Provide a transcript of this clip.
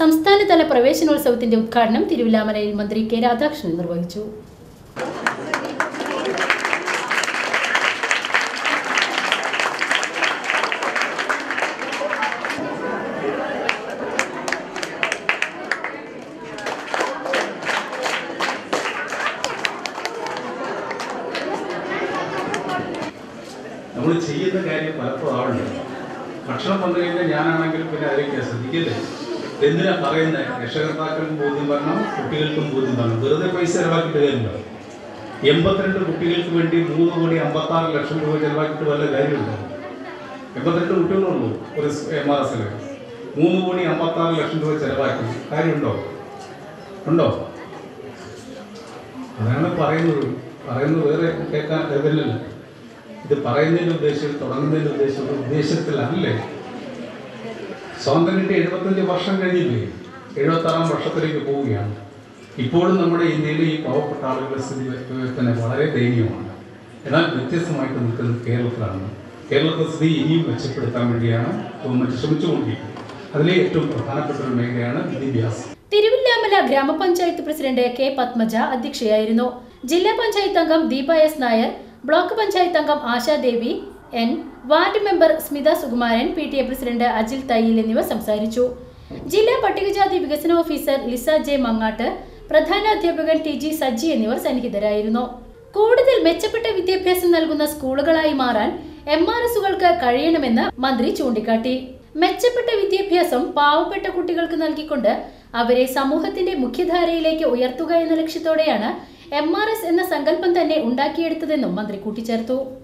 സംസ്ഥാനതല പ്രവേശനോത്സവത്തിന്റെ ഉദ്ഘാടനം തിരുവില്ലാമലയിൽ മന്ത്രി കെ രാധാകൃഷ്ണൻ നിർവഹിച്ചു നമ്മൾ ചെയ്യുന്ന കാര്യം പലപ്പോഴും ആവുന്നുണ്ട് ഭക്ഷണം വന്നു കഴിഞ്ഞാൽ ഞാനാണെങ്കിലും പിന്നെ അതിലേക്ക് ശ്രദ്ധിക്കല്ലേ എന്തിനാ പറയുന്നത് രക്ഷകർത്താക്കൾക്കും ബോധ്യം വരണം കുട്ടികൾക്കും ബോധ്യം വരണം വെറുതെ പൈസ ചെലവാക്കിയിട്ട് കാര്യമുണ്ടോ എൺപത്തിരണ്ട് കുട്ടികൾക്ക് വേണ്ടി മൂന്ന് കോടി അമ്പത്താറ് ലക്ഷം രൂപ ചെലവാക്കിയിട്ട് വല്ല കാര്യമുണ്ടോ എൺപത്തിരണ്ട് കുട്ടികളുള്ളൂ ഒരു എം ആർ എസിൽ മൂന്ന് കോടി അമ്പത്താറ് ലക്ഷം രൂപ ചെലവാക്കി കാര്യമുണ്ടോ ഉണ്ടോ അതാണ് പറയുന്നത് പറയുന്നത് വേറെ കേൾക്കാൻ ഇതില്ലല്ലോ ഇത് പറയുന്നതിന്റെ ഉദ്ദേശം തുടങ്ങുന്നതിന്റെ ഉദ്ദേശം ഒരു ഉദ്ദേശത്തിലല്ലേ സ്വാതന്ത്ര്യം എഴുപത്തഞ്ച് വർഷം കഴിഞ്ഞില്ലേ എഴുപത്തി ആറാം വർഷത്തിലേക്ക് പോവുകയാണ് ഇപ്പോഴും നമ്മുടെ ഇന്ത്യയിലെ ഈ പാവപ്പെട്ട ആളുകളുടെ സ്ഥിതി തന്നെ വളരെ ദയനീയമാണ് എന്നാൽ വ്യത്യസ്തമായിട്ട് നിൽക്കുന്നത് കേരളത്തിലാണ് കേരളത്തിലെ സ്ഥിതി ഇനിയും മെച്ചപ്പെടുത്താൻ വേണ്ടിയാണ് ഗവൺമെന്റ് ശ്രമിച്ചുകൊണ്ടിരിക്കുന്നത് അതിലെ ഏറ്റവും പ്രധാനപ്പെട്ട ഒരു മേഖലയാണ് വിദ്യാഭ്യാസം തിരുവില്ലാമല ഗ്രാമപഞ്ചായത്ത് പ്രസിഡന്റ് കെ പത്മജ അധ്യക്ഷയായിരുന്നു ജില്ലാ പഞ്ചായത്ത് അംഗം ദീപ എസ് നായർ ബ്ലോക്ക് പഞ്ചായത്ത് അംഗം Ashadevi N ward member Smitha Sukumaran P T A president Ajil Thayyil എന്നിവർ സംസാരിച്ചു ജില്ലാ പട്ടികജാതി വികസന ഓഫീസർ ലിസ ജെ മങ്ങാട്ട് പ്രധാന അധ്യാപകൻ ടി ജി സജ്ജി എന്നിവർ സന്നിഹിതരായിരുന്നു കൂടുതൽ മെച്ചപ്പെട്ട വിദ്യാഭ്യാസം നൽകുന്ന സ്കൂളുകളായി മാറാൻ എം ആർ എസുകൾക്ക് കഴിയണമെന്ന് മന്ത്രി ചൂണ്ടിക്കാട്ടി മെച്ചപ്പെട്ട വിദ്യാഭ്യാസം പാവപ്പെട്ട കുട്ടികൾക്ക് നൽകിക്കൊണ്ട് അവരെ സമൂഹത്തിന്റെ മുഖ്യധാരയിലേക്ക് ഉയർത്തുക എന്ന ലക്ഷ്യത്തോടെയാണ് എം ആർ എസ് എന്ന സങ്കല്പം തന്നെ ഉണ്ടാക്കിയെടുത്തതെന്നും മന്ത്രി കൂട്ടിച്ചേർത്തു